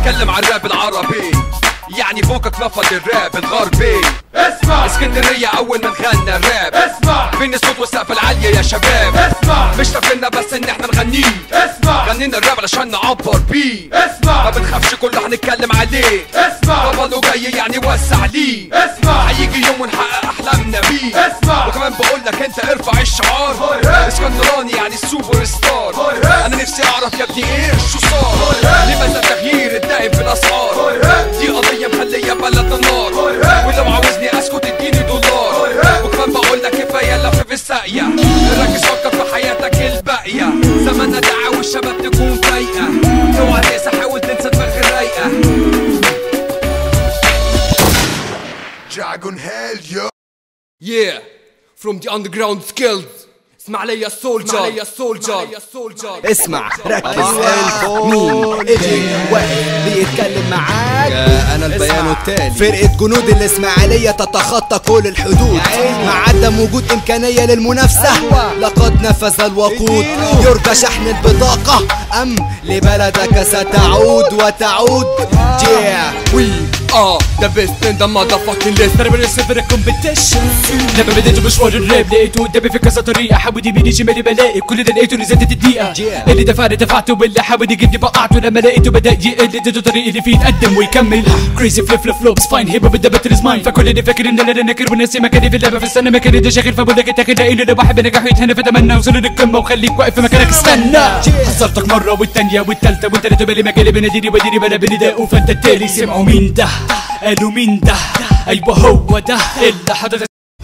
اتكلم عن الراب العربي يعني فوقك نفض الراب الغربي اسمع اسكندرية أول ما نغنى الراب اسمع فين الصوت والسقف العالية يا شباب اسمع مش تفلنا بس إن احنا نغنيه اسمع غنينا الراب علشان نعبر بيه اسمع ما بنخافش كله هنتكلم عليه اسمع طبله جاي يعني وسع ليه اسمع هيجي يوم ونحقق احلامنا بيه اسمع. وكمان بقول لك انت ارفع الشعار هاي هاي. اسكندراني يعني السوبر ستار هاي هاي. انا نفسي اعرف يا ابني ايه شو صار هاي هاي. لماذا التغيير الدائم في الاسعار هاي هاي. دي قضيه مخليه بلدنا نار هاي هاي. ولو عاوزني اسكت اديني دولار هاي هاي. وكمان بقول لك كفايه لف في الساقيه ركز فكر في حياتك الباقيه زماننا دعا والشباب تكون فايقه اوعى تنسى حاول تنسى دماغ الرايقه Dragon Hell yo Yeah, from the underground skills اسماعيلية سولجر اسماعيلية سولجر اسمع ركز مين اجي واقف بيتكلم معاك انا البيان التالي فرقة جنود الإسماعيلية تتخطى كل الحدود مع عدم وجود إمكانية للمنافسة لقد نفذ الوقود يرجى شحن البطاقة أم لبلدك ستعود وتعود yeah. We are the best in the motherfucking list انا برسم في الكومبيتيشن لما بديت مشوار الراب لقيته قدامي في كذا طريقه حاول يميني شمالي بلاقي كل ده لقيته اللي زادت الدقيقه Yeah. اللي دفعني دفعته واللي حاول يجيبني بقعته لما لقيته بدا يقل اديته طريق اللي فيه يتقدم ويكمل كريزي فليب فليب فلوبس فاين هيبه بدا باتل از ماين فكل اللي فاكر ان انا ناكر والناس مكاني في اللعبه في السنه مكاني ده شاغل فبقول لك انت كده ايه اللي بحب نجاح يتهنى فتمنى وصل للقمه وخليك واقف في مكانك استنى حذرتك مره والتانيه والتالته والتالته بالي مجالي بناديني بديني بلا بنداء فانت التالي سمعوا مين ده قالوا مين ده ايوه هو ده اللي حضرتك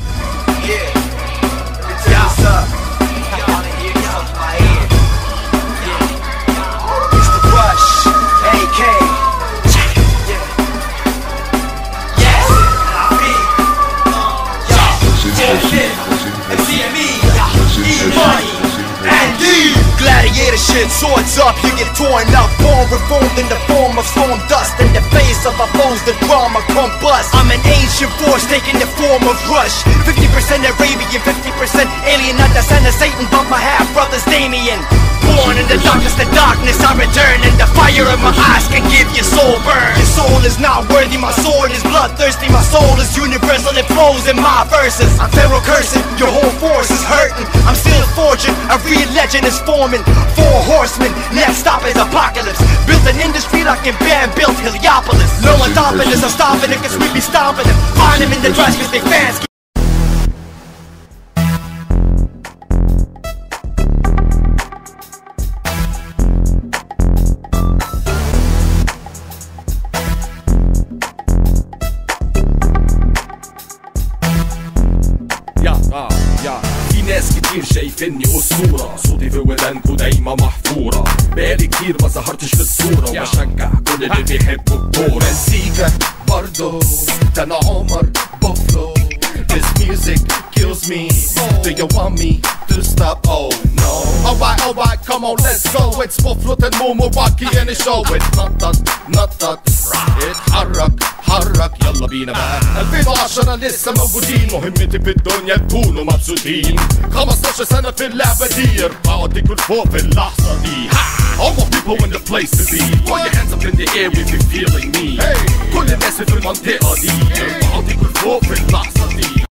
Gladiator shit, swords up, you get torn up Born reformed in the form of storm dust In the face of our foes, the drama combust I'm an ancient force taking the form of rush 50% Arabian, 50% alien Not the son of Satan, but my half-brother's Damien Born in the darkness, the darkness I return And the fire in my eyes can give your soul burn Your soul is not worthy, my sword is bloodthirsty My soul is universal, it flows in my verses I'm pharaoh cursing, your whole force is hurting I'm still forging, a real legend is forming Four horsemen, next stop is apocalypse Built an industry like in Bam built Heliopolis No one stopping us, I'm stopping it cause we be stomping them Find them in the trash cause they fans يا آه يا في ناس كتير شايفيني أسطورة صوتي في ودانكو دايما محفورة بقالي كتير ما ظهرتش في الصورة وبشجع كل اللي بيحبوا الكورة مزيكا برضو ده أنا عمر بوفلو This music kills me Do you want me to stop? Oh no Alright, alright, come on, let's go It's Buffalo and Momo Rocky and the show اتنطط نطط اتحرك حرك يلا بينا بقى 2010 لسه موجودين مهمتي في الدنيا تكونوا مبسوطين 15 سنة في اللعبة دي ارفعوا ايديكوا لفوق في اللحظة دي All my people in the place to be Throw your hands up in the air if you're feeling me hey. كل الناس في المنطقة دي ارفعوا ايديكوا لفوق في اللحظة دي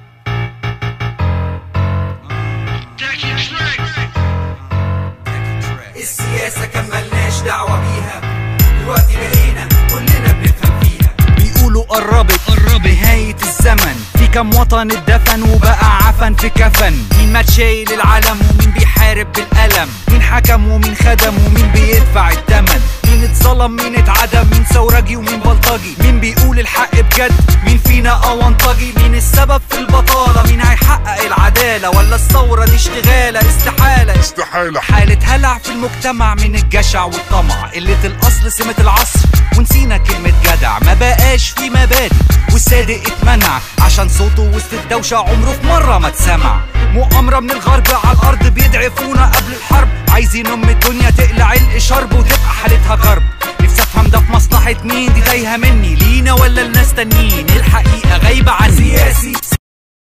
السياسة كان ملناش دعوة بيها دلوقتي بقينا كلنا بنفهم فيها بيقولوا قربت قربت نهاية الزمن في كم وطن اتدفن وبقى عفن في كفن مين مات شايل العلم ومين بيحارب بالقلم مين حكم ومين خدم ومين بيدفع الثمن مين اتظلم مين اتعدم مين ثورجي ومين بلطجي مين بيقول الحق بجد مين فينا اونطجي مين السبب في البطالة مين هيحقق العدالة ولا الثورة دي اشتغالة استحالة استحالة حالة هلع في المجتمع من الجشع والطمع قلة الأصل سمة العصر ونسينا كلمة جدع ما بقاش في مبادئ والصادق اتمنع عشان صوته وسط الدوشة عمره في مرة ما اتسمع مؤامرة من الغرب على الأرض بيضعفونا قبل الحرب عايزين أم الدنيا تقلع الشرب وتبقى حالتها غرب نفسي افهم ده في مصلحة مين دي تايهة مني لينا ولا لناس تانيين الحقيقة غايبة عني سياسي